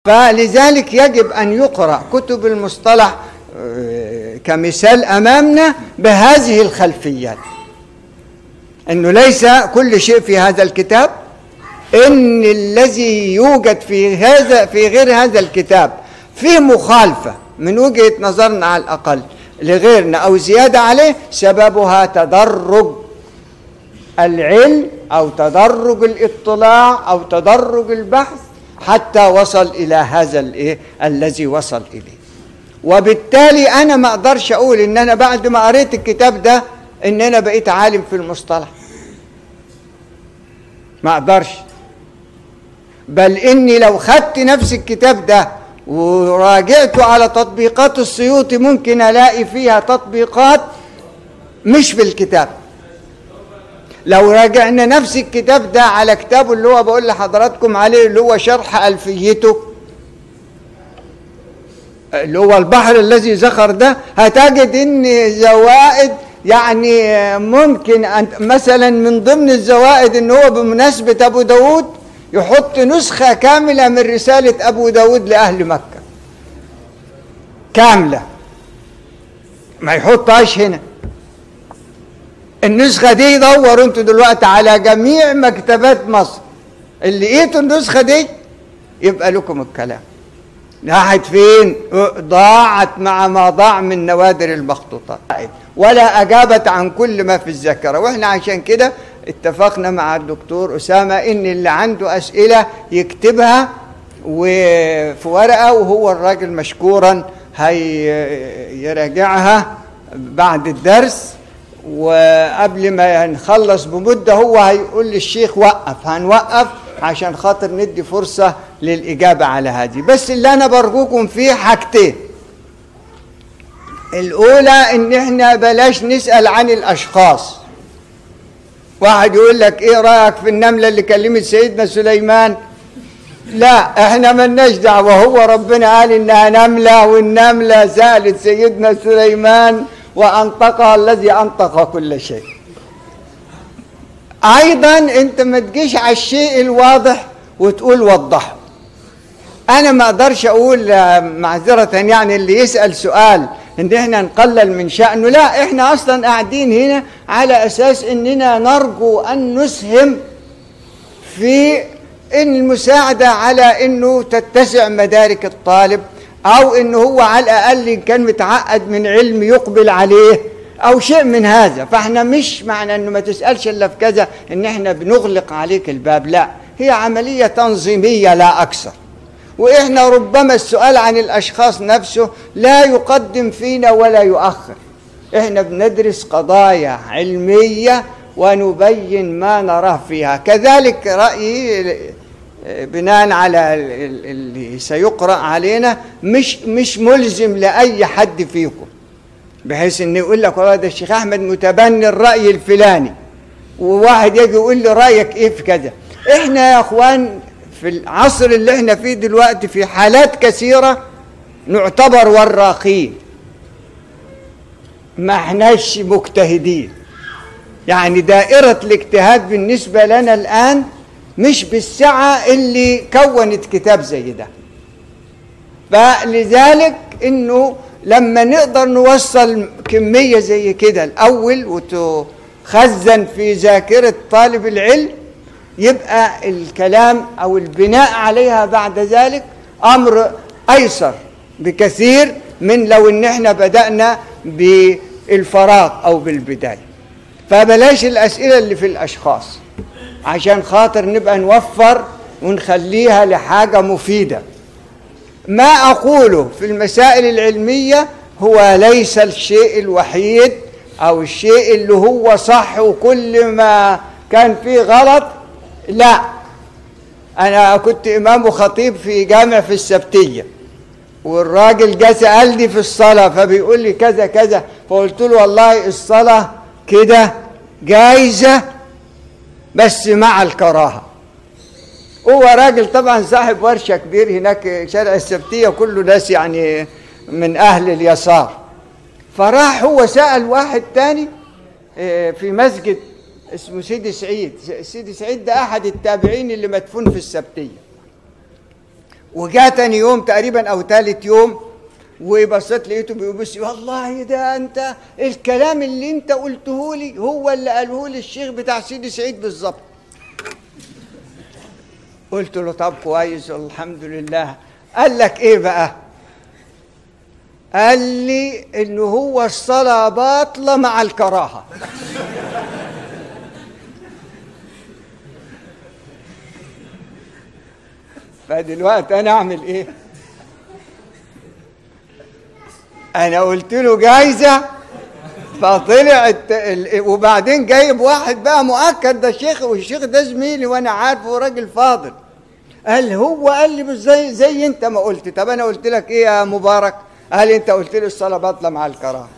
فلذلك يجب أن يقرأ كتب المصطلح آه، كمثال أمامنا بهذه الخلفيات أنه ليس كل شيء في هذا الكتاب إن الذي يوجد في هذا في غير هذا الكتاب فيه مخالفة من وجهة نظرنا على الأقل لغيرنا أو زيادة عليه سببها تدرج العلم أو تدرج الاطلاع أو تدرج البحث حتى وصل إلى هذا الإيه الذي وصل إليه وبالتالي أنا ما أقدرش أقول إن أنا بعد ما قريت الكتاب ده إن أنا بقيت عالم في المصطلح ما أقدرش بل إني لو خدت نفس الكتاب ده وراجعته على تطبيقات السيوطي ممكن ألاقي فيها تطبيقات مش في الكتاب لو راجعنا نفس الكتاب ده على كتابه اللي هو بقول لحضراتكم عليه اللي هو شرح ألفيته اللي هو البحر الذي زخر ده هتجد ان زوائد يعني ممكن أن مثلا من ضمن الزوائد ان هو بمناسبة ابو داود يحط نسخة كاملة من رسالة ابو داود لأهل مكة كاملة ما يحطهاش هنا النسخة دي دوروا انتوا دلوقتي على جميع مكتبات مصر اللي لقيتوا النسخة دي يبقى لكم الكلام راحت فين ضاعت مع ما ضاع من نوادر المخطوطات ولا أجابت عن كل ما في الذاكرة وإحنا عشان كده اتفقنا مع الدكتور أسامة إن اللي عنده أسئلة يكتبها وفي ورقة وهو الراجل مشكورا هيراجعها بعد الدرس وقبل ما نخلص بمدة هو هيقول للشيخ وقف هنوقف عشان خاطر ندي فرصة للإجابة على هذه بس اللي أنا برجوكم فيه حاجتين الأولى إن إحنا بلاش نسأل عن الأشخاص واحد يقول لك إيه رأيك في النملة اللي كلمت سيدنا سليمان لا احنا ملناش دعوه هو ربنا قال انها نمله والنمله سالت سيدنا سليمان وانطقها الذي انطق كل شيء ايضا انت ما تجيش على الشيء الواضح وتقول وضحه انا ما اقدرش اقول معذره يعني اللي يسال سؤال ان احنا نقلل من شانه لا احنا اصلا قاعدين هنا على اساس اننا نرجو ان نسهم في ان المساعده على انه تتسع مدارك الطالب او انه هو على الاقل إن كان متعقد من علم يقبل عليه او شيء من هذا فاحنا مش معنى انه ما تسالش الا في كذا ان احنا بنغلق عليك الباب لا هي عمليه تنظيميه لا اكثر واحنا ربما السؤال عن الاشخاص نفسه لا يقدم فينا ولا يؤخر احنا بندرس قضايا علميه ونبين ما نراه فيها كذلك رايي بناء على اللي سيقرا علينا مش مش ملزم لاي حد فيكم بحيث ان يقول لك والله ده الشيخ احمد متبني الراي الفلاني وواحد يجي يقول لي رايك ايه في كذا احنا يا اخوان في العصر اللي احنا فيه دلوقتي في حالات كثيره نعتبر وراقين ما احناش مجتهدين يعني دائره الاجتهاد بالنسبه لنا الان مش بالسعه اللي كونت كتاب زي ده فلذلك انه لما نقدر نوصل كمية زي كده الأول وتخزن في ذاكرة طالب العلم يبقى الكلام أو البناء عليها بعد ذلك أمر أيسر بكثير من لو إن إحنا بدأنا بالفراغ أو بالبداية فبلاش الأسئلة اللي في الأشخاص عشان خاطر نبقى نوفر ونخليها لحاجة مفيدة ما أقوله في المسائل العلمية هو ليس الشيء الوحيد أو الشيء اللي هو صح وكل ما كان فيه غلط لا أنا كنت إمام وخطيب في جامع في السبتية والراجل جه سألني في الصلاة فبيقول لي كذا كذا فقلت له والله الصلاة كده جايزة بس مع الكراهة هو راجل طبعا صاحب ورشه كبير هناك شارع السبتيه كله ناس يعني من اهل اليسار فراح هو سال واحد تاني في مسجد اسمه سيدي سعيد سيدي سعيد ده احد التابعين اللي مدفون في السبتيه وجاء تاني يوم تقريبا او ثالث يوم وبصيت لقيته بيبص والله ده انت الكلام اللي انت قلته لي هو اللي قاله لي الشيخ بتاع سيدي سعيد بالظبط قلت له طب كويس الحمد لله قال لك ايه بقى قال لي انه هو الصلاه باطله مع الكراهه فدلوقتي انا اعمل ايه انا قلت له جايزه فطلع الت... ال- وبعدين جايب واحد بقى مؤكد ده شيخ والشيخ ده زميلي وانا عارفه راجل فاضل قال هو قال لي مش زي زي انت ما قلت طب انا قلت لك ايه يا مبارك قال انت قلت لي الصلاه باطله مع الكراهه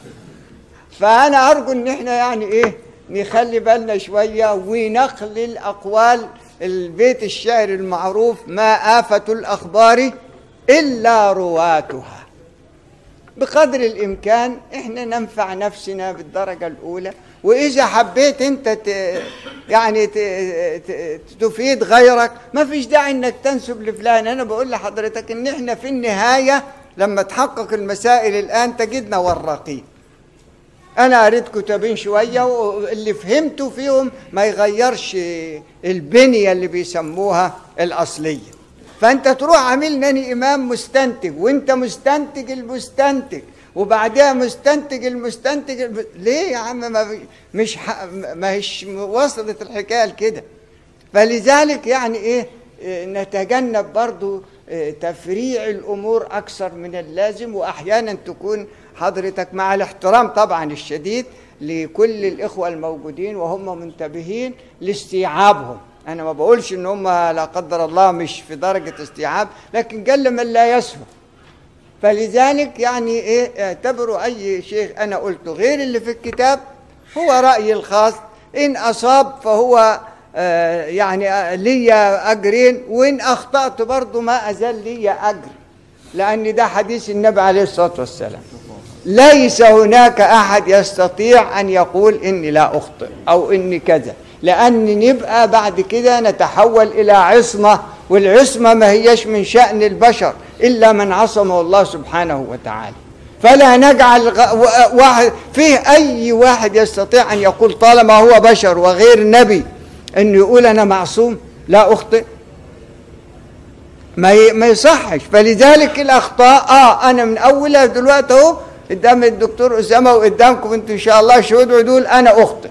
فانا ارجو ان احنا يعني ايه نخلي بالنا شويه ونقل الاقوال البيت الشعر المعروف ما آفة الأخبار إلا رواتها بقدر الإمكان إحنا ننفع نفسنا بالدرجة الأولى وإذا حبيت أنت ت... يعني ت... ت... تفيد غيرك ما فيش داعي إنك تنسب لفلان أنا بقول لحضرتك إن إحنا في النهاية لما تحقق المسائل الآن تجدنا وراقين أنا قريت كتابين شوية واللي فهمته فيهم ما يغيرش البنية اللي بيسموها الأصلية فأنت تروح عاملني إمام مستنتج وأنت مستنتج المستنتج وبعدها مستنتج المستنتج الم... ليه يا عم ما في- مش ح... ما هيش وصلت الحكاية لكده فلذلك يعني إيه إيه، نتجنب برضو إيه، تفريع الأمور أكثر من اللازم وأحيانا تكون حضرتك مع الاحترام طبعا الشديد لكل الإخوة الموجودين وهم منتبهين لاستيعابهم أنا ما بقولش إن هم لا قدر الله مش في درجة استيعاب لكن قل من لا يسهو فلذلك يعني ايه اعتبروا اي شيء انا قلته غير اللي في الكتاب هو رايي الخاص ان اصاب فهو آه، يعني آه، لي اجرين وان اخطات برضه ما ازال لي اجر لان ده حديث النبي عليه الصلاه والسلام ليس هناك احد يستطيع ان يقول اني لا اخطئ او اني كذا لان نبقى بعد كده نتحول الى عصمه والعصمه ما هيش من شان البشر الا من عصمه الله سبحانه وتعالى فلا نجعل غ- و- واحد فيه اي واحد يستطيع ان يقول طالما هو بشر وغير نبي انه يقول انا معصوم لا اخطئ ما ي- ما يصحش فلذلك الاخطاء اه انا من اولها دلوقتي اهو قدام الدكتور اسامه وقدامكم انتم ان شاء الله شهود عدول انا اخطئ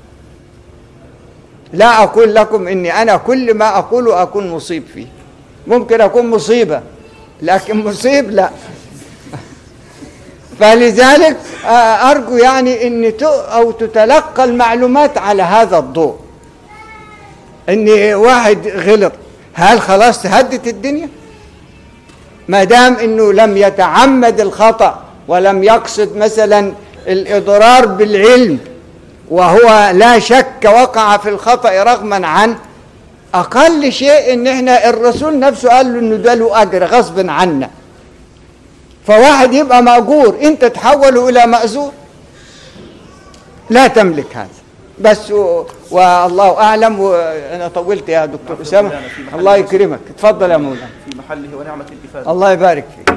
لا اقول لكم اني انا كل ما اقوله اكون مصيب فيه ممكن اكون مصيبه لكن مصيب لا فلذلك آه، ارجو يعني ان ت- او تتلقى المعلومات على هذا الضوء ان واحد غلط هل خلاص تهدت الدنيا ما دام انه لم يتعمد الخطا ولم يقصد مثلا الاضرار بالعلم وهو لا شك وقع في الخطا رغما عنه اقل شيء ان احنا الرسول نفسه قال له انه ده له اجر غصب عنا فواحد يبقى ماجور انت تحوله الى ماجور لا تملك هذا بس و... والله اعلم وانا طولت يا دكتور اسامه الله يكرمك اتفضل يا مولانا في محله ونعمة الإفادة الله يبارك فيك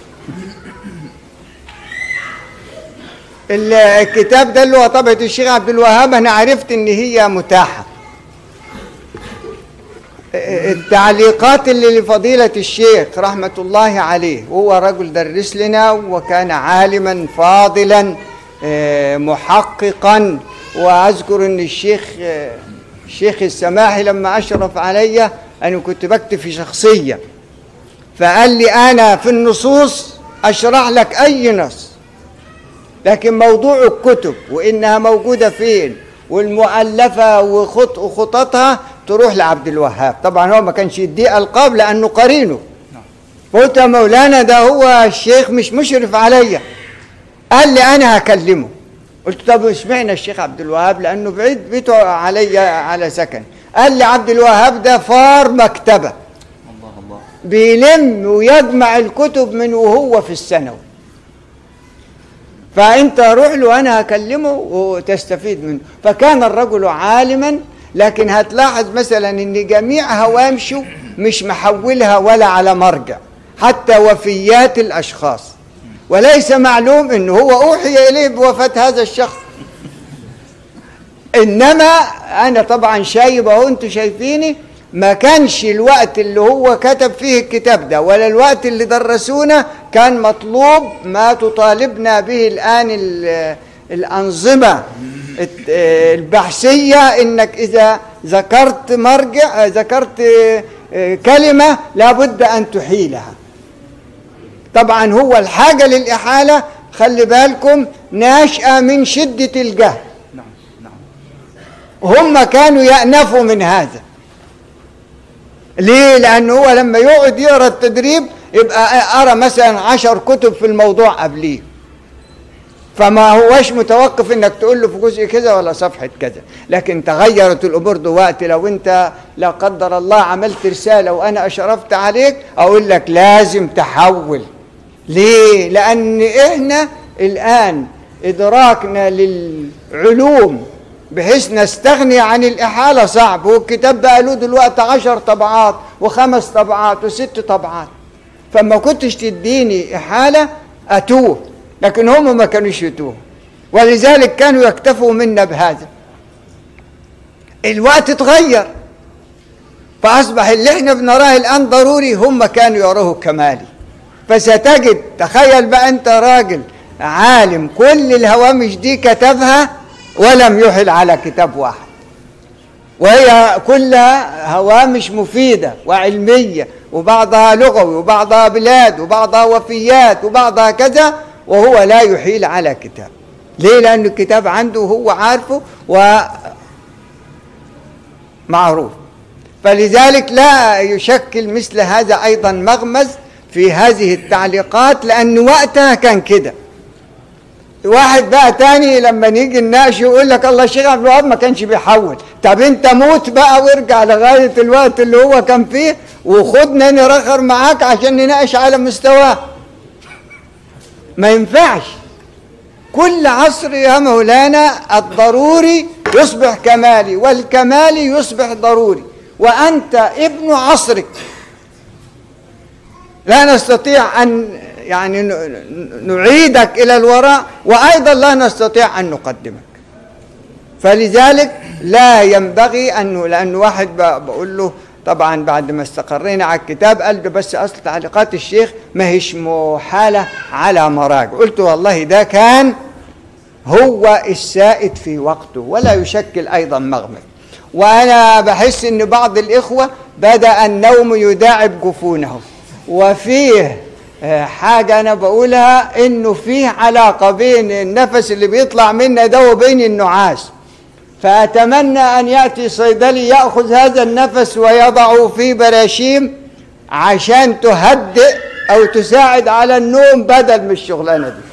ال- الكتاب ده اللي هو طبعة الشيخ عبد الوهاب انا عرفت ان هي متاحة التعليقات اللي لفضيلة الشيخ رحمة الله عليه هو رجل درس لنا وكان عالما فاضلا آه، محققا واذكر ان الشيخ آه، الشيخ السماحي لما اشرف علي انا كنت بكتب في شخصيه فقال لي انا في النصوص اشرح لك اي نص لكن موضوع الكتب وانها موجوده فين والمؤلفه وخط وخططها تروح لعبد الوهاب طبعا هو ما كانش يديه القاب لانه قرينه قلت يا مولانا ده هو الشيخ مش مشرف عليا قال لي انا هكلمه قلت طب اشمعنى الشيخ عبد الوهاب لانه بعيد بيته علي على سكن قال لي عبد الوهاب ده فار مكتبه الله الله بيلم ويجمع الكتب من وهو في الثانوي فانت روح له انا هكلمه وتستفيد منه فكان الرجل عالما لكن هتلاحظ مثلا ان جميع هوامشه مش محولها ولا على مرجع حتى وفيات الاشخاص وليس معلوم انه هو اوحي اليه بوفاه هذا الشخص انما انا طبعا شايب اهو انتوا شايفيني ما كانش الوقت اللي هو كتب فيه الكتاب ده ولا الوقت اللي درسونا كان مطلوب ما تطالبنا به الان ال- الانظمه الت- البحثيه انك اذا ذكرت مرجع ذكرت كلمه لابد ان تحيلها طبعا هو الحاجه للاحاله خلي بالكم ناشئه من شده الجهل نعم نعم هم كانوا يأنفوا من هذا ليه؟ لأنه هو لما يقعد يقرأ التدريب يبقى أرى مثلا عشر كتب في الموضوع قبليه فما هوش متوقف انك تقول له في جزء كذا ولا صفحة كذا لكن تغيرت الامور دلوقتي لو انت لا قدر الله عملت رسالة وانا اشرفت عليك اقول لك لازم تحول ليه لان احنا الان ادراكنا للعلوم بحيث نستغني عن الإحالة صعب هو الكتاب بقى له دلوقتي عشر طبعات وخمس طبعات وست طبعات فما كنتش تديني إحالة أتوه لكن هم ما كانوش يتوه ولذلك كانوا يكتفوا منا بهذا الوقت اتغير فأصبح اللي احنا بنراه الآن ضروري هم كانوا يروه كمالي فستجد تخيل بقى أنت راجل عالم كل الهوامش دي كتبها ولم يحل على كتاب واحد وهي كلها هوامش مفيدة وعلمية وبعضها لغوي وبعضها بلاد وبعضها وفيات وبعضها كذا وهو لا يحيل على كتاب ليه لأن الكتاب عنده هو عارفه ومعروف فلذلك لا يشكل مثل هذا أيضا مغمز في هذه التعليقات لأن وقتها كان كده واحد بقى تاني لما نيجي نناقش يقول لك الله الشيخ عبد الوهاب ما كانش بيحول طب انت موت بقى وارجع لغايه الوقت اللي هو كان فيه وخدنا نرخر معاك عشان نناقش على مستواه ما ينفعش كل عصر يا مولانا الضروري يصبح كمالي والكمالي يصبح ضروري وانت ابن عصرك لا نستطيع ان يعني نعيدك الى الوراء وايضا لا نستطيع ان نقدمك فلذلك لا ينبغي انه لانه واحد بقول له طبعا بعد ما استقرينا على الكتاب قال له بس اصل تعليقات الشيخ ما هيش محاله على مراجع قلت والله ده كان هو السائد في وقته ولا يشكل ايضا مغمض وانا بحس ان بعض الاخوه بدا النوم يداعب جفونهم وفيه حاجة أنا بقولها إنه فيه علاقة بين النفس اللي بيطلع منا ده وبين النعاس فأتمنى أن يأتي صيدلي يأخذ هذا النفس ويضعه في براشيم عشان تهدئ أو تساعد على النوم بدل من الشغلانة دي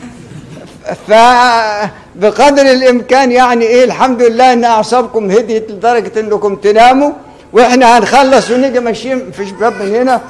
فبقدر الإمكان يعني إيه الحمد لله إن أعصابكم هديت لدرجة إنكم تناموا وإحنا هنخلص ونيجي ماشيين في شباب من هنا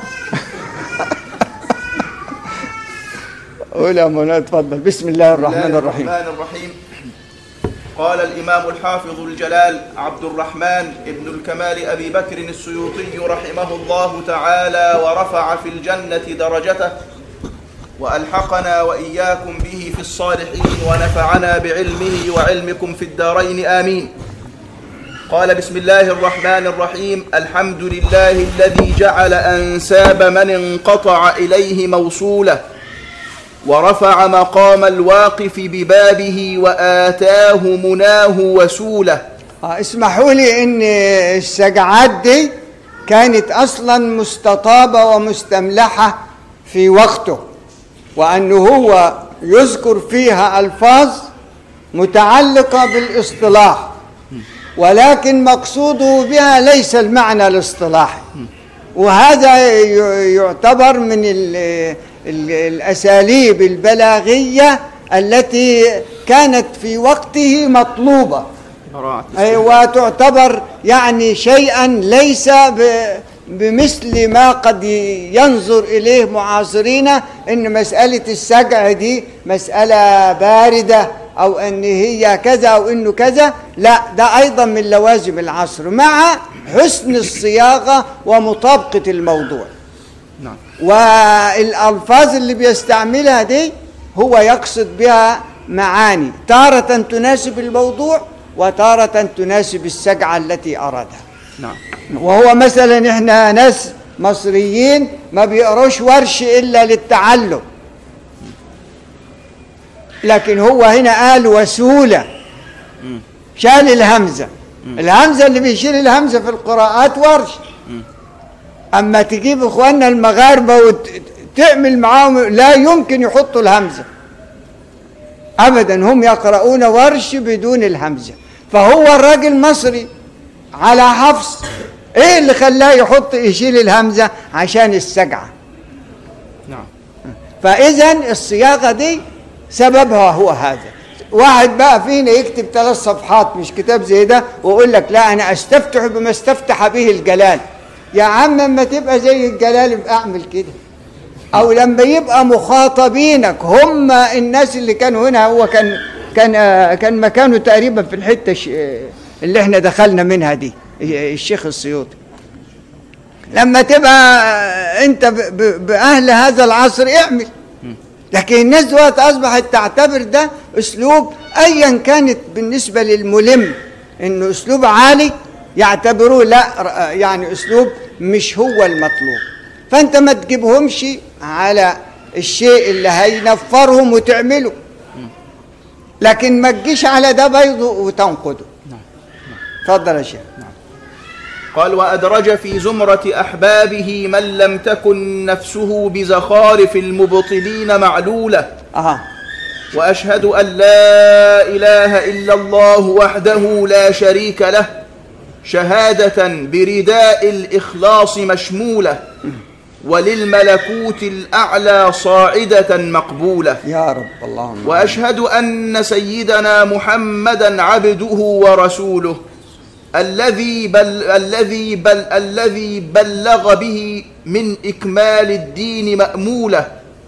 قول يا مولانا اتفضل بسم الله الرحمن الرحيم الرحمن الرحيم قال الإمام الحافظ الجلال عبد الرحمن ابن الكمال أبي بكر السيوطي رحمه الله تعالى ورفع في الجنة درجته وألحقنا وإياكم به في الصالحين ونفعنا بعلمه وعلمكم في الدارين آمين قال بسم الله الرحمن الرحيم الحمد لله الذي جعل أنساب من انقطع إليه موصوله ورفع مقام الواقف ببابه وآتاه مناه وسوله آه اسمحوا لي ان السجعات دي كانت اصلا مستطابة ومستملحة في وقته وانه هو يذكر فيها الفاظ متعلقة بالاصطلاح ولكن مقصوده بها ليس المعنى الاصطلاحي وهذا يعتبر من الأساليب البلاغية التي كانت في وقته مطلوبة وتعتبر يعني شيئا ليس بمثل ما قد ينظر إليه معاصرين إن مسألة السجع دي مسألة باردة او ان هي كذا او انه كذا لا ده ايضا من لوازم العصر مع حسن الصياغه ومطابقه الموضوع نعم والألفاظ اللي بيستعملها دي هو يقصد بها معاني تارة تناسب الموضوع وتارة تناسب السجعة التي أرادها نعم وهو مثلا احنا ناس مصريين ما بيقروش ورش إلا للتعلم لكن هو هنا قال وسولة شال الهمزة الهمزة اللي بيشيل الهمزة في القراءات ورش اما تجيب اخواننا المغاربه وتعمل معاهم لا يمكن يحطوا الهمزه ابدا هم يقرؤون ورش بدون الهمزه فهو الراجل مصري على حفص ايه اللي خلاه يحط يشيل الهمزه عشان السجعه نعم فاذا الصياغه دي سببها هو هذا واحد بقى فينا يكتب ثلاث صفحات مش كتاب زي ده ويقول لك لا انا استفتح بما استفتح به الجلال يا عم اما تبقى زي الجلال يبقى اعمل كده او لما يبقى مخاطبينك هم الناس اللي كانوا هنا هو كان كان آه، كان مكانه تقريبا في الحته ش- آه، اللي احنا دخلنا منها دي الشيخ السيوطي لما تبقى آه، انت ب- ب- باهل هذا العصر اعمل لكن الناس دلوقتي اصبحت تعتبر ده اسلوب ايا كانت بالنسبه للملم انه اسلوب عالي يعتبروه لا ر- يعني اسلوب مش هو المطلوب فانت ما تجيبهمش على الشيء اللي هينفرهم وتعمله لكن ما تجيش على ده بيضه وتنقده اتفضل يا شيخ قال وأدرج في زمرة أحبابه من لم تكن نفسه بزخارف المبطلين معلولة اه وأشهد أن لا إله إلا الله وحده لا شريك له شهادة برداء الإخلاص مشمولة وللملكوت الأعلى صاعدة مقبولة يا رب اللهم واشهد ان سيدنا محمدا عبده ورسوله الذي بل الذي بل الذي بلغ به من اكمال الدين ماموله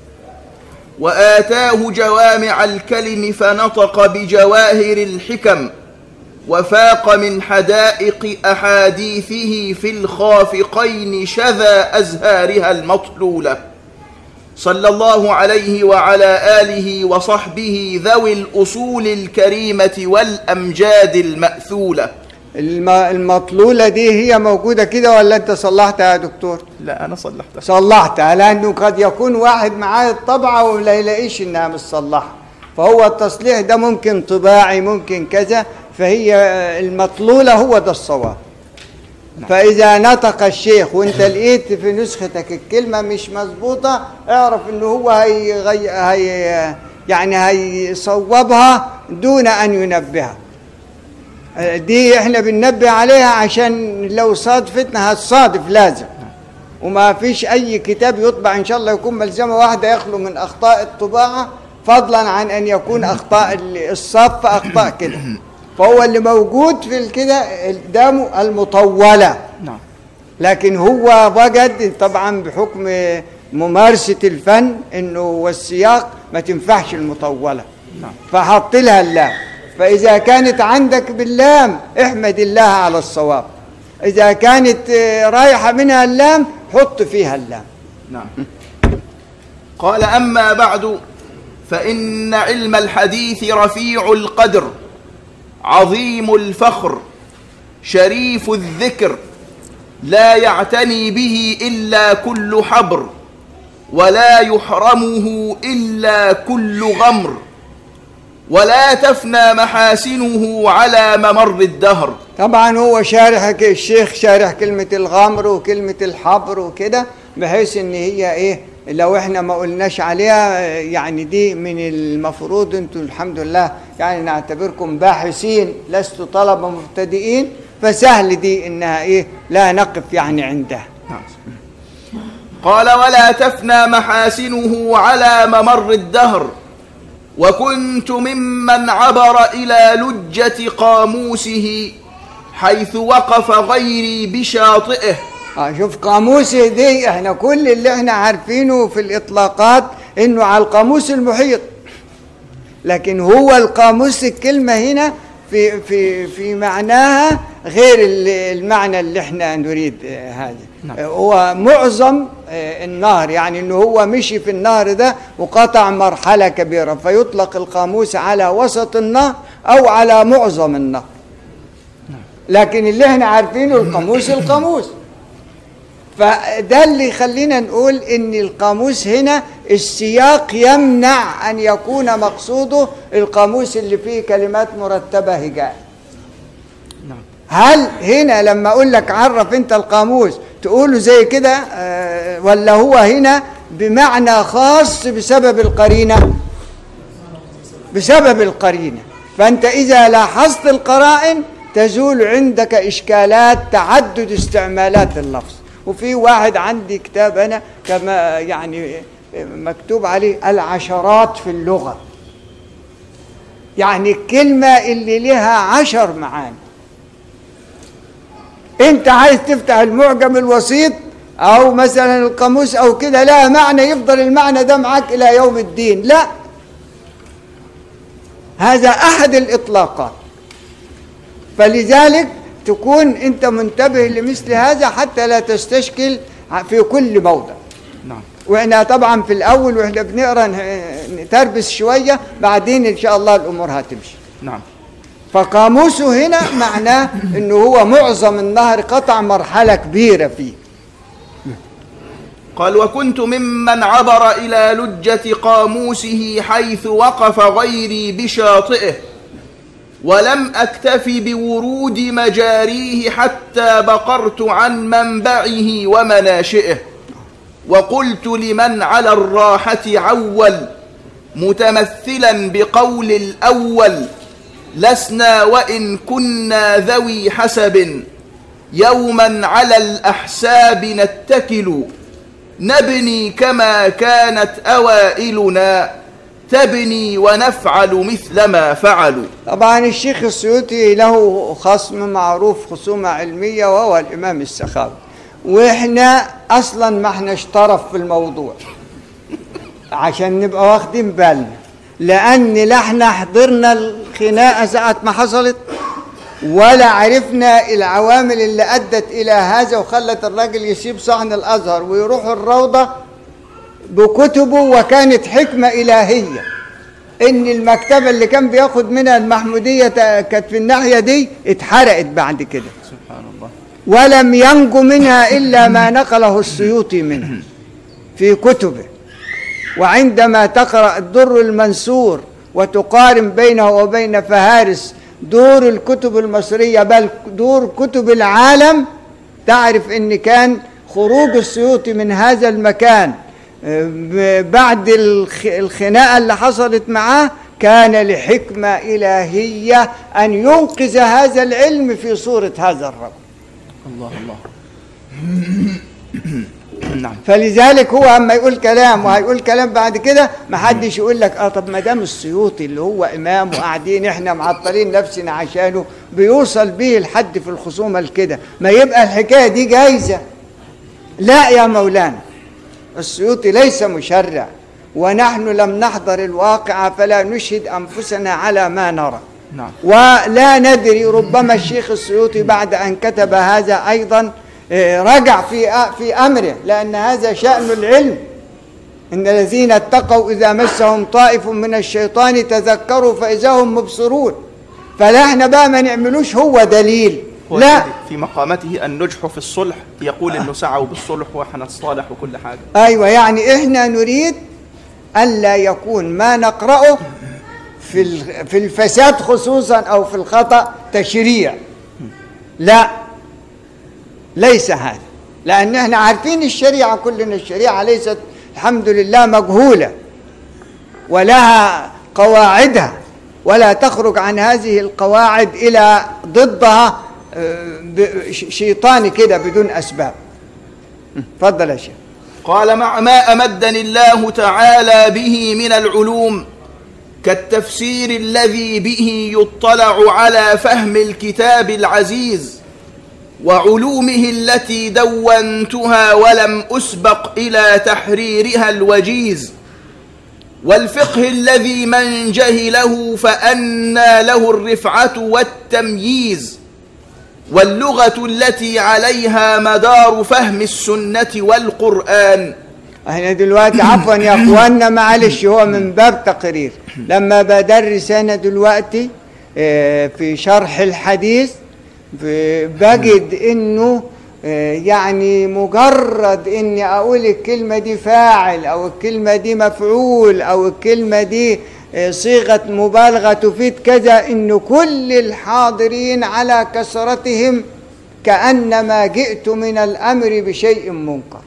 واتاه جوامع الكلم فنطق بجواهر الحكم وفاق من حدائق احاديثه في الخافقين شذا ازهارها المطلوله صلى الله عليه وعلى آله وصحبه ذوي الأصول الكريمة والأمجاد المأثولة الم- المطلولة دي هي موجودة كده ولا أنت صلحتها يا دكتور؟ لا أنا صلحتها صلحتها لأنه قد يكون واحد معاه الطبعة ولا يلاقيش إنها متصلحة فهو التصليح ده ممكن طباعي ممكن كذا فهي المطلولة هو ده الصواب فإذا نطق الشيخ وأنت لقيت في نسختك الكلمة مش مظبوطة اعرف إنه هو هيغي... هي... يعني هيصوبها دون أن ينبهك دي احنا بننبه عليها عشان لو صادفتنا هتصادف لازم وما فيش اي كتاب يطبع ان شاء الله يكون ملزمه واحده يخلو من اخطاء الطباعه فضلا عن ان يكون اخطاء ال- الصف اخطاء كده فهو اللي موجود في الكده قدامه المطوله نعم لكن هو وجد طبعا بحكم ممارسه الفن انه والسياق ما تنفعش المطوله نعم فحط لها اللام فإذا كانت عندك باللام احمد الله على الصواب إذا كانت آه، رايحة منها اللام حط فيها اللام نعم قال أما بعد فإن علم الحديث رفيع القدر عظيم الفخر شريف الذكر لا يعتني به إلا كل حبر ولا يحرمه إلا كل غمر ولا تفنى محاسنه على ممر الدهر طبعا هو شارح ك- الشيخ شارح كلمة الغمر وكلمة الحبر وكده بحيث ان هي ايه لو احنا ما قلناش عليها آه، يعني دي من المفروض انتم الحمد لله يعني نعتبركم باحثين لستوا طلبة مبتدئين فسهل دي انها ايه لا نقف يعني عندها قال ولا تفنى محاسنه على ممر الدهر وكنت ممن عبر إلى لجة قاموسه حيث وقف غيري بشاطئه اه شوف قاموسه دي احنا كل اللي احنا عارفينه في الاطلاقات انه على القاموس المحيط لكن هو القاموس الكلمة هنا في في في معناها غير ال- المعنى اللي احنا نريد آه، هذا نعم. آه، هو معظم آه، النهر يعني انه هو مشي في النهر ده وقطع مرحلة كبيرة فيطلق القاموس على وسط النهر او على معظم النهر لكن اللي احنا عارفينه القاموس القاموس فده اللي يخلينا نقول ان القاموس هنا السياق يمنع ان يكون مقصوده القاموس اللي فيه كلمات مرتبه هجاء نعم هل هنا لما اقول لك عرف انت القاموس تقوله زي كده آه، ولا هو هنا بمعنى خاص بسبب القرينه بسبب القرينه فانت اذا لاحظت القرائن تزول عندك اشكالات تعدد استعمالات اللفظ وفي واحد عندي كتاب انا كما يعني مكتوب عليه العشرات في اللغه يعني الكلمه اللي لها عشر معاني انت عايز تفتح المعجم الوسيط او مثلا القاموس او كده لا معنى يفضل المعنى ده معاك الى يوم الدين لا هذا احد الاطلاقات فلذلك تكون انت منتبه لمثل هذا حتى لا تستشكل في كل موضع نعم واحنا طبعا في الاول واحنا بنقرا ن- نتربس شويه بعدين ان شاء الله الامور هتمشي نعم فقاموسه هنا معناه انه هو معظم النهر قطع مرحله كبيره فيه قال وكنت ممن عبر إلى لجة قاموسه حيث وقف غيري بشاطئه ولم أكتف بورود مجاريه حتى بقرت عن منبعه ومناشئه وقلت لمن على الراحة عول متمثلا بقول الأول لسنا وإن كنا ذوي حسب يوما على الأحساب نتكل نبني كما كانت أوائلنا تبني ونفعل مثل ما فعلوا طبعا الشيخ السيوطي له خصم معروف خصومة علمية وهو الإمام السخاوي وإحنا أصلا ما احناش طرف في الموضوع عشان نبقى واخدين بالنا لأن لا احنا حضرنا الخناقة ساعة ما حصلت ولا عرفنا العوامل اللي أدت إلى هذا وخلت الراجل يسيب صحن الأزهر ويروح الروضة بكتبه وكانت حكمة إلهية إن المكتبة اللي كان بياخد منها المحمودية تا- كانت في الناحية دي اتحرقت بعد كده سبحان الله ولم ينجو منها إلا ما نقله السيوطي منها في كتبه وعندما تقرأ الدر المنثور وتقارن بينه وبين فهارس دور الكتب المصرية بل دور كتب العالم تعرف ان كان خروج السيوطي من هذا المكان آه، ب- بعد الخ- الخناقة اللي حصلت معاه كان لحكمة إلهية أن ينقذ هذا العلم في صورة هذا الرجل الله الله نعم فلذلك هو اما يقول كلام وهيقول كلام بعد كده ما حدش يقول لك اه طب ما دام السيوطي اللي هو امام وقاعدين احنا معطلين نفسنا عشانه بيوصل به الحد في الخصومه لكده ما يبقى الحكايه دي جايزه لا يا مولانا السيوطي ليس مشرع ونحن لم نحضر الواقع فلا نشهد انفسنا على ما نرى نعم ولا ندري ربما الشيخ السيوطي بعد أن كتب هذا أيضا آه، رجع في آ- في أمره لأن هذا شأن العلم إن الذين اتقوا إذا مسهم طائف من الشيطان تذكروا فإذا هم مبصرون فلا احنا بقى ما نعملوش هو دليل هو لا في مقامته النجح في الصلح يقول انه سعوا بالصلح وحنتصالح وكل حاجه أيوة يعني إحنا نريد ألا يكون ما نقرأه في ال- في الفساد خصوصا أو في الخطأ تشريع لا ليس هذا لأن احنا عارفين الشريعة كلنا الشريعة ليست الحمد لله مجهولة ولها قواعدها ولا تخرج عن هذه القواعد إلى ضدها آه، ب- ش- شيطاني كده بدون أسباب تفضل يا شيخ قال مع ما امدني الله تعالى به من العلوم كالتفسير الذي به يطلع على فهم الكتاب العزيز وعلومه التي دونتها ولم اسبق الى تحريرها الوجيز والفقه الذي من جهله فأنى له الرفعة والتمييز واللغة التي عليها مدار فهم السنة والقرآن احنا دلوقتي عفوا يا اخوانا معلش هو من باب تقرير لما بدرس انا دلوقتي آه، في شرح الحديث ب- بجد انه آه، يعني مجرد اني اقول الكلمه دي فاعل او الكلمه دي مفعول او الكلمه دي آه، صيغه مبالغه تفيد كذا ان كل الحاضرين على كثرتهم كانما جئت من الامر بشيء منكر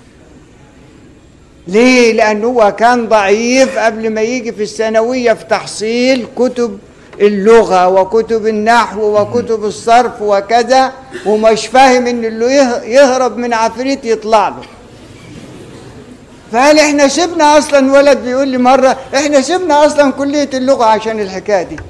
ليه؟ لأنه هو كان ضعيف قبل ما يجي في الثانوية في تحصيل كتب اللغة وكتب النحو وكتب الصرف وكذا ومش فاهم إن اللي يه- يهرب من عفريت يطلع له فقال احنا سيبنا اصلا ولد بيقول لي مره احنا سيبنا اصلا كليه اللغه عشان الحكايه دي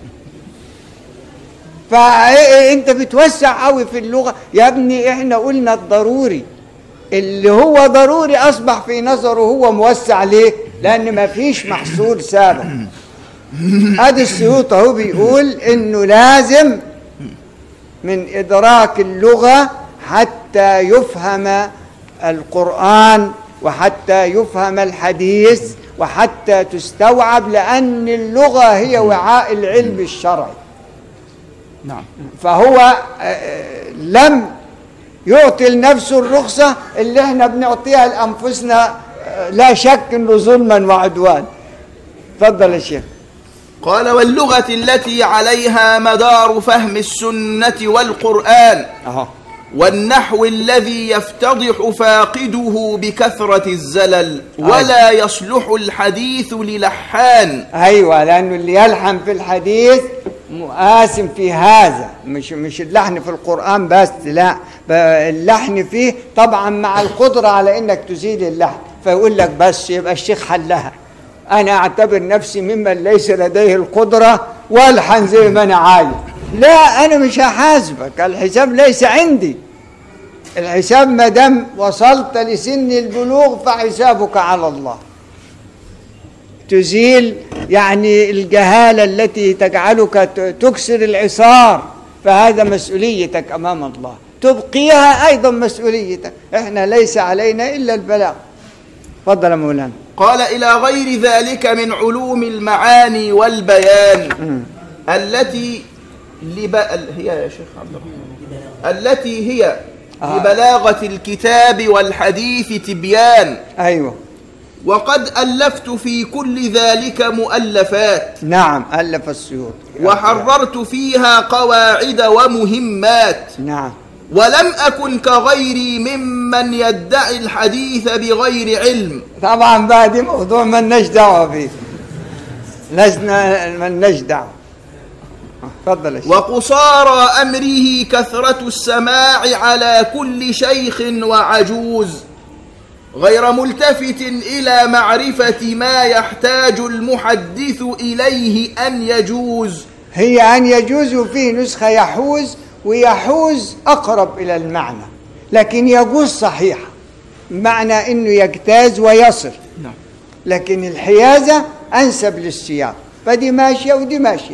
فانت بتوسع قوي في اللغه يا ابني احنا قلنا الضروري اللي هو ضروري اصبح في نظره هو موسع ليه لان ما فيش محصول سابق ادي السيوط اهو بيقول انه لازم من ادراك اللغه حتى يفهم القران وحتى يفهم الحديث وحتى تستوعب لان اللغه هي وعاء العلم الشرعي نعم فهو آه، لم يعطي لنفسه الرخصة اللي احنا بنعطيها لأنفسنا آه، لا شك انه ظلما وعدوان تفضل يا شيخ قال واللغة التي عليها مدار فهم السنة والقرآن اهو والنحو الذي يفتضح فاقده بكثرة الزلل ولا يصلح الحديث للحان ايوه لانه اللي يلحن في الحديث مقاسم في هذا مش مش اللحن في القران بس لا ب- اللحن فيه طبعا مع القدره على انك تزيد اللحن فيقول لك بس يبقى الشيخ حلها انا اعتبر نفسي ممن ليس لديه القدره والحن زي ما انا عايز لا انا مش هحاسبك الحساب ليس عندي الحساب ما دام وصلت لسن البلوغ فحسابك على الله تزيل يعني الجهالة التي تجعلك ت- تكسر العصار فهذا مسؤوليتك أمام الله تبقيها أيضا مسؤوليتك إحنا ليس علينا إلا البلاغ تفضل يا مولانا قال إلى غير ذلك من علوم المعاني والبيان التي لب... هي يا شيخ عبد الرحمن التي هي آه. لبلاغة الكتاب والحديث تبيان أيوه وقد ألفت في كل ذلك مؤلفات نعم ألف السيوط وحررت فيها قواعد ومهمات نعم ولم أكن كغيري ممن يدعي الحديث بغير علم طبعا بقى دي موضوع مالناش دعوة فيه لسنا مالناش دعوة تفضل يا شيخ وقصارى أمره كثرة السماع على كل شيخ وعجوز غير ملتفت إلى معرفة ما يحتاج المحدث إليه أن يجوز هي أن يجوز فيه نسخة يحوز ويحوز أقرب إلى المعنى لكن يجوز صحيحة معنى أنه يجتاز ويصل نعم لكن الحيازة أنسب للسياق فدي ماشية ودي ماشية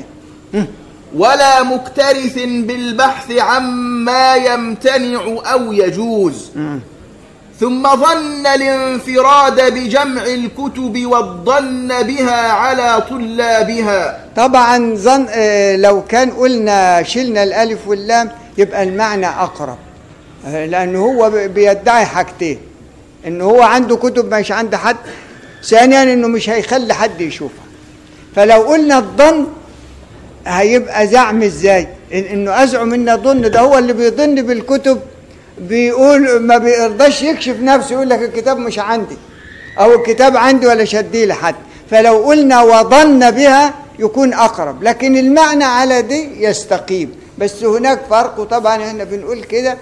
ولا مكترث بالبحث عما يمتنع أو يجوز ثم ظن الانفراد بجمع الكتب والظن بها على طلابها طبعا ظن آه، لو كان قلنا شلنا الألف واللام يبقى المعنى أقرب آه، لأنه هو ب- بيدعي حاجتين إنه هو عنده كتب مش عند حد ثانيا إنه مش هيخلي حد يشوفها فلو قلنا الظن هيبقى زعم ازاي إن- انه ازعم ان اظن ده هو اللي بيظن بالكتب بيقول ما بيرضاش يكشف نفسه يقول لك الكتاب مش عندي او الكتاب عندي ولا شديه لحد فلو قلنا وظن بها يكون اقرب لكن المعنى على دي يستقيم بس هناك فرق وطبعا احنا بنقول كده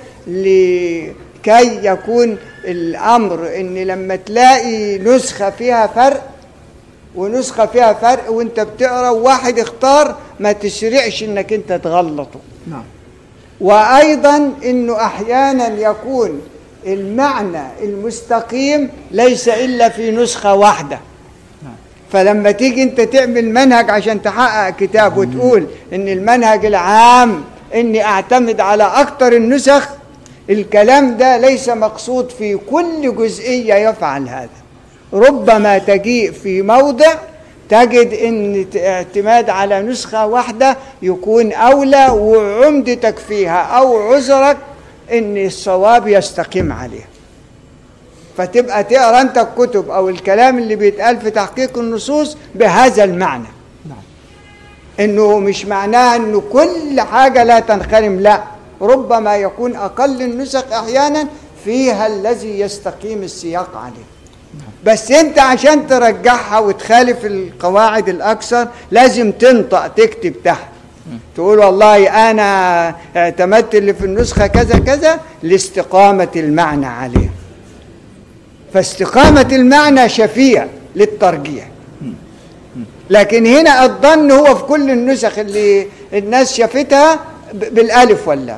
لكي يكون الامر ان لما تلاقي نسخه فيها فرق ونسخة فيها فرق وانت بتقرا وواحد اختار ما تسرعش انك انت تغلطه نعم وايضا انه احيانا يكون المعنى المستقيم ليس الا في نسخة واحدة فلما تيجي انت تعمل منهج عشان تحقق كتاب وتقول ان المنهج العام اني اعتمد على اكتر النسخ الكلام ده ليس مقصود في كل جزئية يفعل هذا ربما تجيء في موضع تجد ان اعتماد على نسخة واحدة يكون اولى وعمدتك فيها او عذرك ان الصواب يستقيم عليه فتبقى تقرا انت الكتب او الكلام اللي بيتقال في تحقيق النصوص بهذا المعنى نعم انه مش معناه انه كل حاجه لا تنخرم لا ربما يكون اقل النسخ احيانا فيها الذي يستقيم السياق عليه بس انت عشان ترجعها وتخالف القواعد الاكثر لازم تنطق تكتب تحت تقول والله انا اعتمدت اللي في النسخه كذا كذا لاستقامه المعنى عليه فاستقامه المعنى شفيع للترجيح لكن هنا الظن هو في كل النسخ اللي الناس شافتها ب- بالالف واللام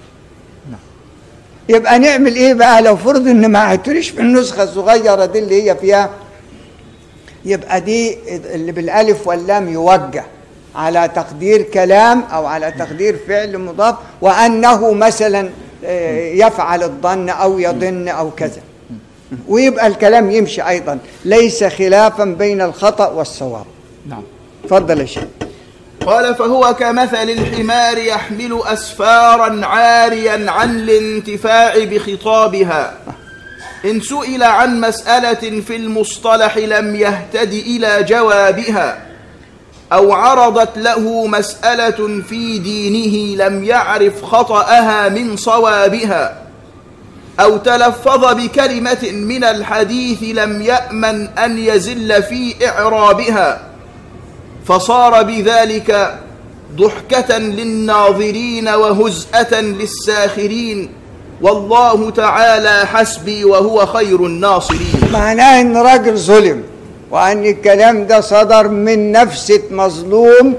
يبقى نعمل ايه بقى لو فرض ان ما عدتليش في النسخه الصغيره دي اللي هي فيها يبقى دي اللي بالالف واللام يوجه على تقدير كلام او على تقدير فعل مضاف وانه مثلا آه، يفعل الظن او يظن او كذا ويبقى الكلام يمشي ايضا ليس خلافا بين الخطا والصواب نعم تفضل يا شيخ قال فهو كمثل الحمار يحمل أسفارا عاريا عن الانتفاع بخطابها إن سئل عن مسألة في المصطلح لم يهتد إلى جوابها أو عرضت له مسألة في دينه لم يعرف خطأها من صوابها أو تلفظ بكلمة من الحديث لم يأمن أن يزل في إعرابها فصار بذلك ضحكة للناظرين وهزءة للساخرين والله تعالى حسبي وهو خير الناصرين معناه ان راجل ظلم وان الكلام ده صدر من نفسة مظلوم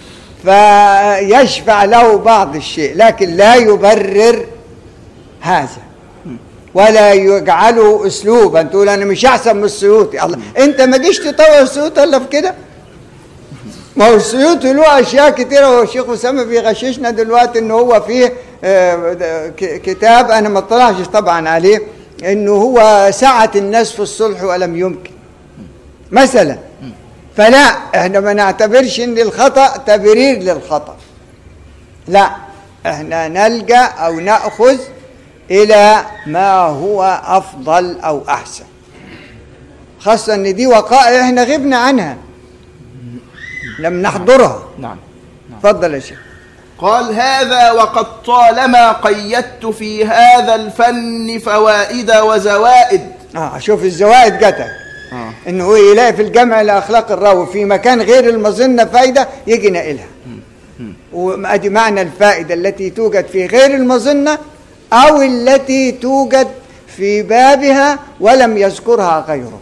فيشفع له بعض الشيء لكن لا يبرر هذا ولا يجعله اسلوبا تقول انا مش احسن من السيوطي الله انت ما جيش تطور السيوطي الا في كده ما هو السيوطي له اشياء كتيره والشيخ اسامه بيغششنا دلوقتي ان هو فيه آه، ده ك- كتاب انا ما اطلعش طبعا عليه انه هو سعت الناس في الصلح ولم يمكن مثلا فلا احنا ما نعتبرش ان الخطا تبرير للخطا لا احنا نلجا او ناخذ الى ما هو افضل او احسن خاصه ان دي وقائع احنا غبنا عنها لم نحضرها نعم تفضل يا شيخ قال هذا وقد طالما قيدت في هذا الفن فوائد وزوائد اه شوف الزوائد جاتك آه. انه هو يلاقي في الجمع لاخلاق الراوي في مكان غير المظنه فايده يجي ناقلها وادي معنى الفائده التي توجد في غير المظنه او التي توجد في بابها ولم يذكرها غيره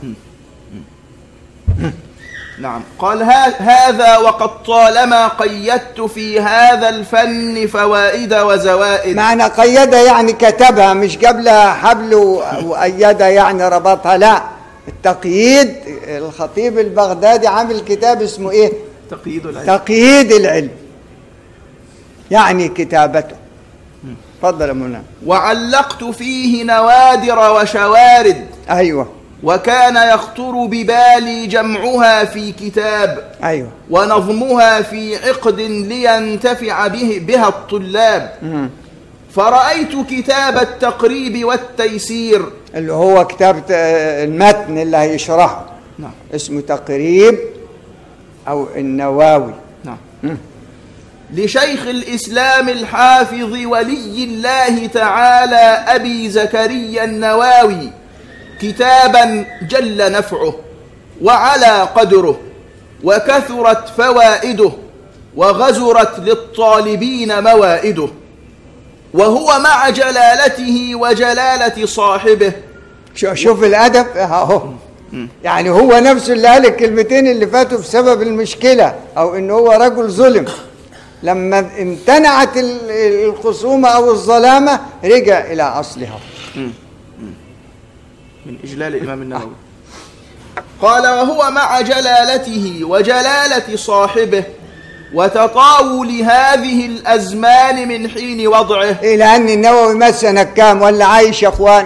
نعم قال ها- هذا وقد طالما قيدت في هذا الفن فوائد وزوائد معنى قيدها يعني كتبها مش جاب لها حبل و- وأيدها يعني ربطها لا التقييد الخطيب البغدادي عامل كتاب اسمه ايه تقييد العلم تقييد العلم يعني كتابته تفضل يا مولانا وعلقت فيه نوادر وشوارد ايوه وكان يخطر ببالي جمعها في كتاب ايوه ونظمها في عقد لينتفع به بها الطلاب مم. فرأيت كتاب التقريب والتيسير اللي هو كتاب ت- المتن اللي هيشرحه نعم اسمه تقريب او النواوي نعم لشيخ الإسلام الحافظ ولي الله تعالى أبي زكريا النواوي كتابا جل نفعه وعلى قدره وكثرت فوائده وغزرت للطالبين موائده وهو مع جلالته وجلالة صاحبه شو- شوف الادب اهو يعني هو نفسه اللي قال الكلمتين اللي فاتوا بسبب المشكله او ان هو رجل ظلم لما امتنعت ال- الخصومه او الظلامه رجع الى اصلها من إجلال الإمام النووي قال وهو مع جلالته وجلالة صاحبه وتطاول هذه الأزمان من حين وضعه إلى أن النووي مات سنة كام ولا عايش يا أخوان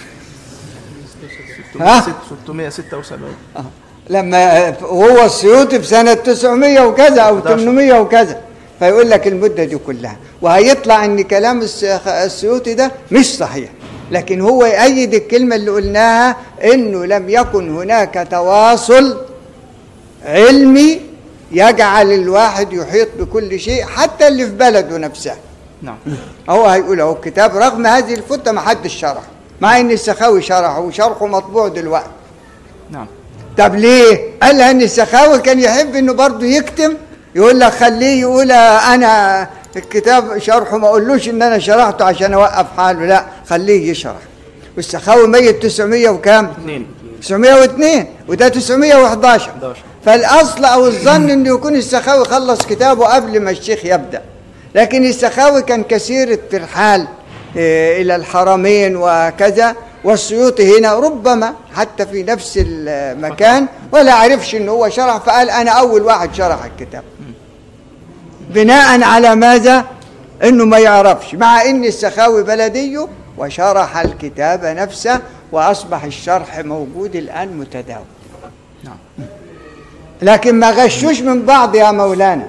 676 لما وهو السيوطي في سنة 900 وكذا أو 11. 800 وكذا فيقول لك المدة دي كلها وهيطلع أن كلام الس- السيوطي ده مش صحيح لكن هو يأيد الكلمة اللي قلناها أنه لم يكن هناك تواصل علمي يجعل الواحد يحيط بكل شيء حتى اللي في بلده نفسها نعم هو هيقول اهو الكتاب رغم هذه الفتة ما حدش شرح مع ان السخاوي شرحه وشرحه مطبوع دلوقتي نعم طب ليه؟ قال لأن السخاوي كان يحب انه برضه يكتم يقول لك خليه يقول انا الكتاب شرحه ما اقولوش ان انا شرحته عشان اوقف حاله لا خليه يشرح والسخاوي ميت 900 وكام؟ اثنين 902 وده 911 11. فالاصل او الظن انه يكون السخاوي خلص كتابه قبل ما الشيخ يبدا لكن السخاوي كان كثير الترحال إيه، الى الحرمين وكذا والسيوطي هنا ربما حتى في نفس المكان ولا عرفش ان هو شرح فقال انا اول واحد شرح الكتاب بناء على ماذا انه ما يعرفش مع ان السخاوي بلديه وشرح الكتاب نفسه واصبح الشرح موجود الان متداول نعم لكن ما غشوش من بعض يا مولانا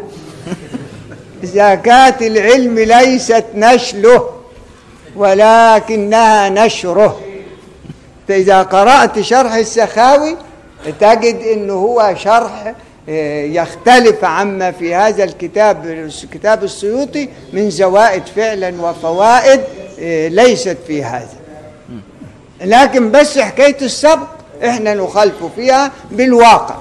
زكاة العلم ليست نشله ولكنها نشره فإذا قرأت شرح السخاوي تجد أنه هو شرح آه، يختلف عما في هذا الكتاب كتاب السيوطي من زوائد فعلا وفوائد آه، ليست في هذا لكن بس حكاية السبق احنا نخالف فيها بالواقع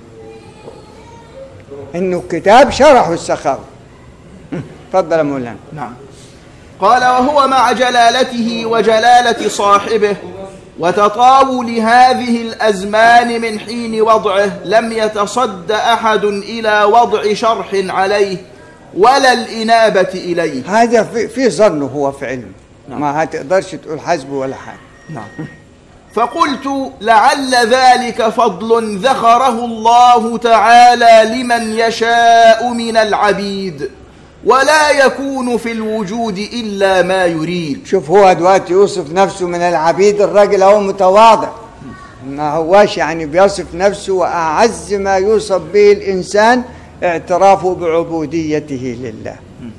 انه الكتاب شرحه السخاوي تفضل يا مولانا نعم قال وهو مع جلالته وجلالة صاحبه وتطاول هذه الأزمان من حين وضعه لم يتصد أحد إلى وضع شرح عليه ولا الإنابة إليه هذا في, في ظنه هو في علم ما هتقدرش تقول حسبه ولا حاجه نعم فقلت لعل ذلك فضل ذخره الله تعالى لمن يشاء من العبيد ولا يكون في الوجود إلا ما يريد شوف هو دلوقتي يوصف نفسه من العبيد الراجل هو متواضع ما هواش يعني بيصف نفسه وأعز ما يوصف به الإنسان اعترافه بعبوديته لله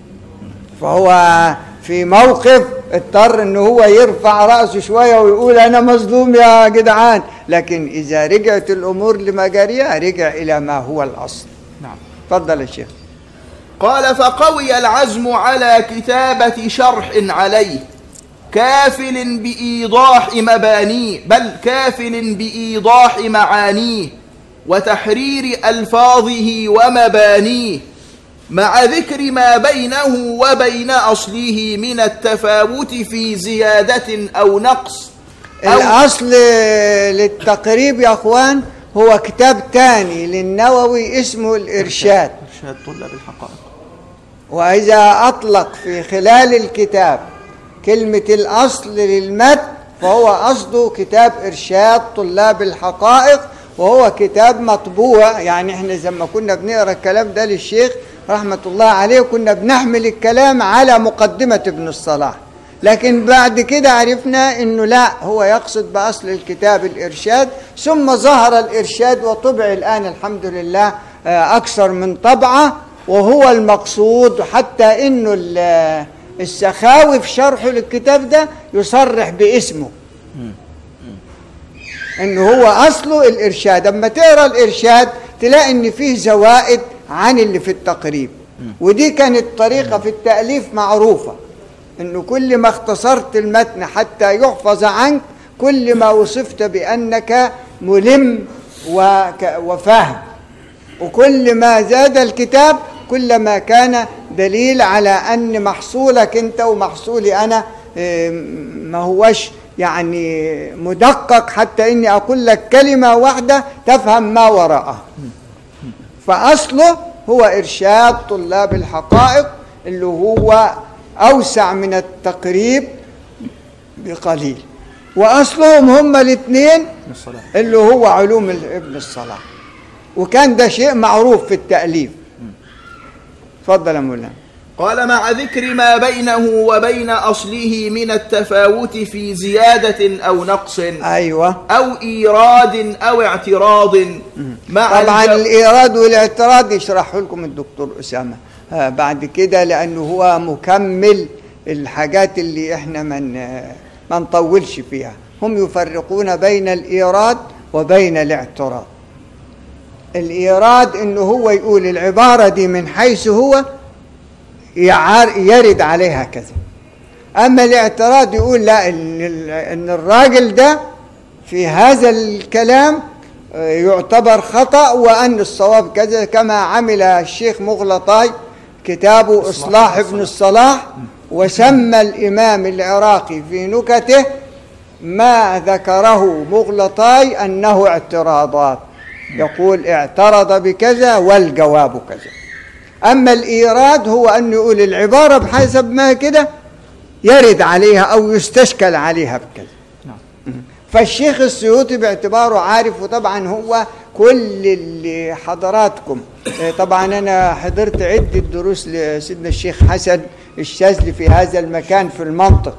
فهو في موقف اضطر ان هو يرفع رأسه شوية ويقول انا مظلوم يا جدعان لكن اذا رجعت الامور لمجاريها رجع الى ما هو الاصل نعم تفضل يا شيخ قال فقوي العزم على كتابة شرح عليه كافل بإيضاح مبانيه بل كافل بإيضاح معانيه وتحرير ألفاظه ومبانيه مع ذكر ما بينه وبين أصله من التفاوت في زيادة أو نقص أو الاصل للتقريب يا اخوان هو كتاب تاني للنووي اسمه الارشاد إرشاد طلاب الحقائق وإذا أطلق في خلال الكتاب كلمة الأصل للمتن فهو قصده كتاب إرشاد طلاب الحقائق وهو كتاب مطبوع يعني احنا زي ما كنا بنقرا الكلام ده للشيخ رحمة الله عليه كنا بنحمل الكلام على مقدمة ابن الصلاح لكن بعد كده عرفنا انه لا هو يقصد باصل الكتاب الارشاد ثم ظهر الارشاد وطبع الان الحمد لله آه، اكثر من طبعه وهو المقصود حتى انه ال- السخاوي في شرحه للكتاب ده يصرح باسمه انه هو اصله الارشاد اما تقرا الارشاد تلاقي ان فيه زوائد عن اللي في التقريب ودي كانت طريقه في التاليف معروفه انه كل ما اختصرت المتن حتى يحفظ عنك كل ما وصفت بانك ملم وك- وفاهم وكل ما زاد الكتاب كلما كان دليل على ان محصولك انت ومحصولي انا إيه، ما هوش يعني مدقق حتى اني اقول لك كلمه واحده تفهم ما وراءها فاصله هو ارشاد طلاب الحقائق اللي هو اوسع من التقريب بقليل واصلهم هما الاثنين من الصلاة اللي هو علوم ال- ابن الصلاح وكان ده شيء معروف في التأليف اتفضل يا مولانا قال مع ذكر ما بينه وبين أصله من التفاوت في زيادة أو نقص ايوه أو إيراد أو اعتراض مع طبعا الجو- الايراد والاعتراض يشرحه لكم الدكتور اسامه آه، بعد كده لانه هو مكمل الحاجات اللي احنا من ما نطولش فيها هم يفرقون بين الايراد وبين الاعتراض الايراد انه هو يقول العباره دي من حيث هو يعار يرد عليها كذا اما الاعتراض يقول لا ان ال- ان الراجل ده في هذا الكلام آه، يعتبر خطا وان الصواب كذا كما عمل الشيخ مغلطاي كتابه اصلاح ابن الصلاح وسمى الامام العراقي في نكته ما ذكره مغلطاي انه اعتراضات يقول اعترض بكذا والجواب كذا أما الإيراد هو أن يقول العبارة بحسب ما كده يرد عليها أو يستشكل عليها بكذا نعم فالشيخ السيوطي باعتباره عارف وطبعا هو كل اللي حضراتكم آه، طبعا أنا حضرت عدة دروس لسيدنا الشيخ حسن الشاذلي في هذا المكان في المنطق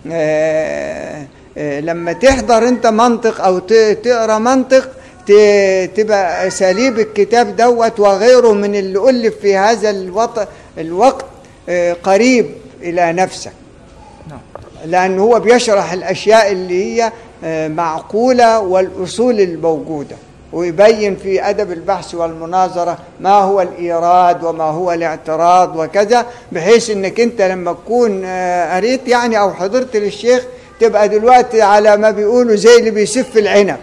آه، آه، لما تحضر انت منطق او ت- تقرا منطق ت- تبقى اساليب الكتاب دوت وغيره من اللي الف في هذا الوط- الوقت آه، قريب الى نفسك نعم لأن هو بيشرح الأشياء اللي هي آه، معقولة والأصول الموجودة ويبين في أدب البحث والمناظرة ما هو الإيراد وما هو الاعتراض وكذا بحيث أنك أنت لما تكون آه، قريت يعني أو حضرت للشيخ تبقى دلوقتي على ما بيقولوا زي اللي بيسف العنب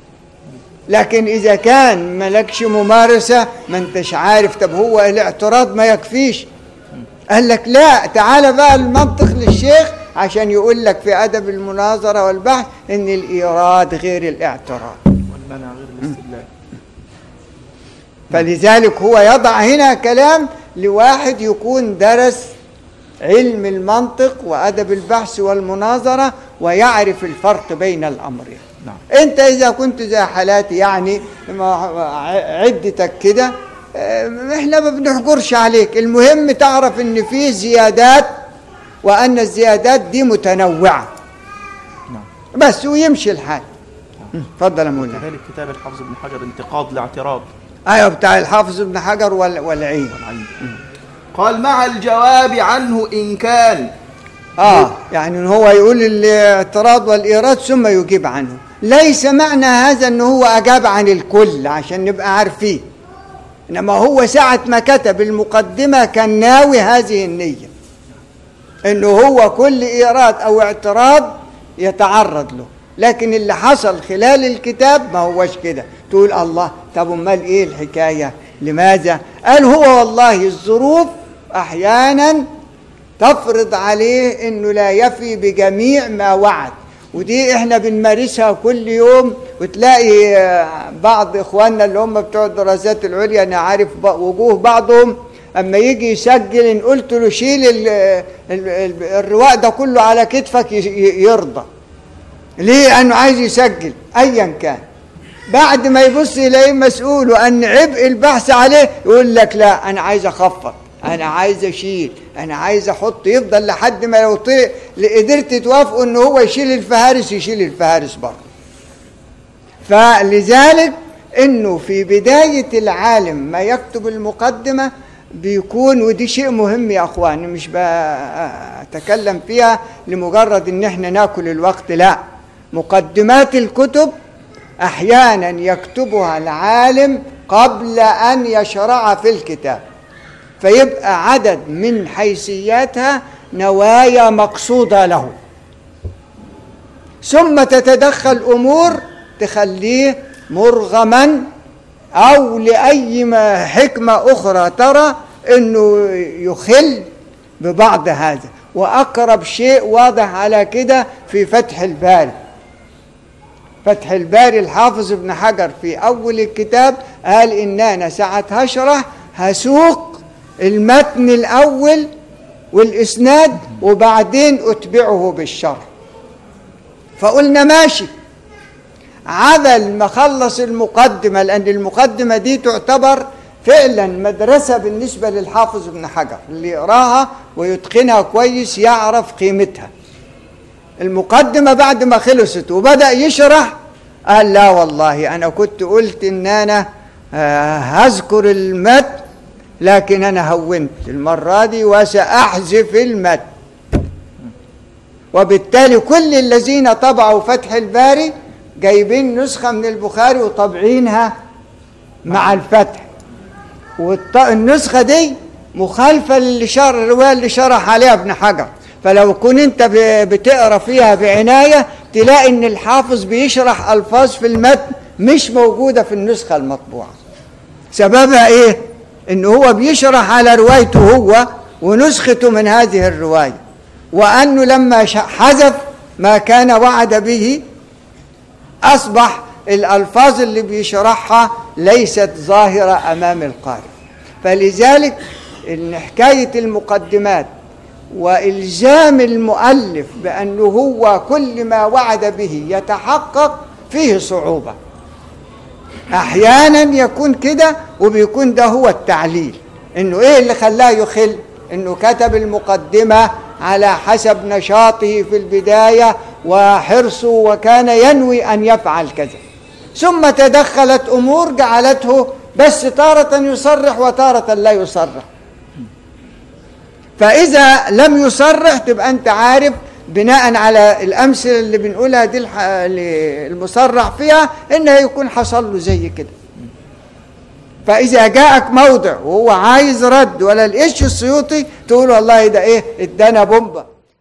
لكن إذا كان ملكش ممارسة ما انتش عارف طب هو الاعتراض ما يكفيش قال لك لا تعال بقى المنطق للشيخ عشان يقول لك في أدب المناظرة والبحث إن الإيراد غير الاعتراض والمنع غير الاستدلال فلذلك هو يضع هنا كلام لواحد يكون درس علم المنطق وأدب البحث والمناظرة ويعرف الفرق بين الأمرين نعم انت اذا كنت زي حالاتي يعني ما- عدتك كده اه، احنا ما بنحجرش عليك المهم تعرف ان في زيادات وان الزيادات دي متنوعه نعم بس ويمشي الحال اتفضل يا مولانا كذلك كتاب الحافظ بن حجر انتقاد الاعتراض ايوه بتاع الحافظ ابن حجر وال- والعين والعين قال مع الجواب عنه إن كان اه يعني ان هو يقول الاعتراض والايراد ثم يجيب عنه ليس معنى هذا ان هو اجاب عن الكل عشان نبقى عارفين انما هو ساعة ما كتب المقدمة كان ناوي هذه النية انه هو كل ايراد او اعتراض يتعرض له لكن اللي حصل خلال الكتاب ما هوش كده تقول الله طب امال ايه الحكاية لماذا قال هو والله الظروف احيانا تفرض عليه انه لا يفي بجميع ما وعد ودي احنا بنمارسها كل يوم وتلاقي آه، بعض اخواننا اللي هم بتوع الدراسات العليا انا عارف ب- وجوه بعضهم اما يجي يسجل ان قلت له شيل ال- ال- ال- الرواق ده كله على كتفك ي- ي- يرضى ليه انه عايز يسجل ايا كان بعد ما يبص يلاقيه مسؤول وان عبء البحث عليه يقول لك لا انا عايز اخفض انا عايز اشيل انا عايز احط يفضل لحد ما لو طلع قدرت توافقوا ان هو يشيل الفهارس يشيل الفهارس برضه فلذلك انه في بدايه العالم ما يكتب المقدمه بيكون ودي شيء مهم يا اخواني مش بتكلم فيها لمجرد ان احنا ناكل الوقت لا مقدمات الكتب احيانا يكتبها العالم قبل ان يشرع في الكتاب فيبقى عدد من حيثياتها نوايا مقصوده له ثم تتدخل امور تخليه مرغما او لاي ما حكمه اخرى ترى انه يخل ببعض هذا واقرب شيء واضح على كده في فتح الباري فتح الباري الحافظ ابن حجر في اول الكتاب قال ان انا ساعه هشرح هسوق المتن الاول والاسناد وبعدين اتبعه بالشرح فقلنا ماشي عدل ما خلص المقدمة لأن المقدمة دي تعتبر فعلا مدرسة بالنسبة للحافظ ابن حجر اللي يقراها ويتقنها كويس يعرف قيمتها المقدمة بعد ما خلصت وبدأ يشرح قال لا والله أنا كنت قلت إن أنا آه، هذكر المتن لكن أنا هونت المرة دي وسأحذف المتن وبالتالي كل الذين طبعوا فتح الباري جايبين نسخة من البخاري وطابعينها مع الفتح والنسخة دي مخالفة للي شرح الرواية اللي شرح عليها ابن حجر فلو كنت انت ب- بتقرا فيها بعناية تلاقي ان الحافظ بيشرح الفاظ في المتن مش موجودة في النسخة المطبوعة سببها ايه ان هو بيشرح على روايته هو ونسخته من هذه الرواية وانه لما ش- حذف ما كان وعد به أصبح الألفاظ اللي بيشرحها ليست ظاهرة أمام القارئ فلذلك إن حكاية المقدمات وإلزام المؤلف بأنه هو كل ما وعد به يتحقق فيه صعوبة أحيانا يكون كده وبيكون ده هو التعليل إنه إيه اللي خلاه يخل إنه كتب المقدمة على حسب نشاطه في البداية وحرصه وكان ينوي أن يفعل كذا ثم تدخلت أمور جعلته بس تارة يصرح وتارة لا يصرح فإذا لم يصرح تبقى أنت عارف بناء على الأمثلة اللي بنقولها دي الح- اللي المصرح فيها إنه يكون حصل له زي كده فإذا جاءك موضع وهو عايز رد ولا لقيتش السيوطي تقول والله ده إيه ادانا بومبا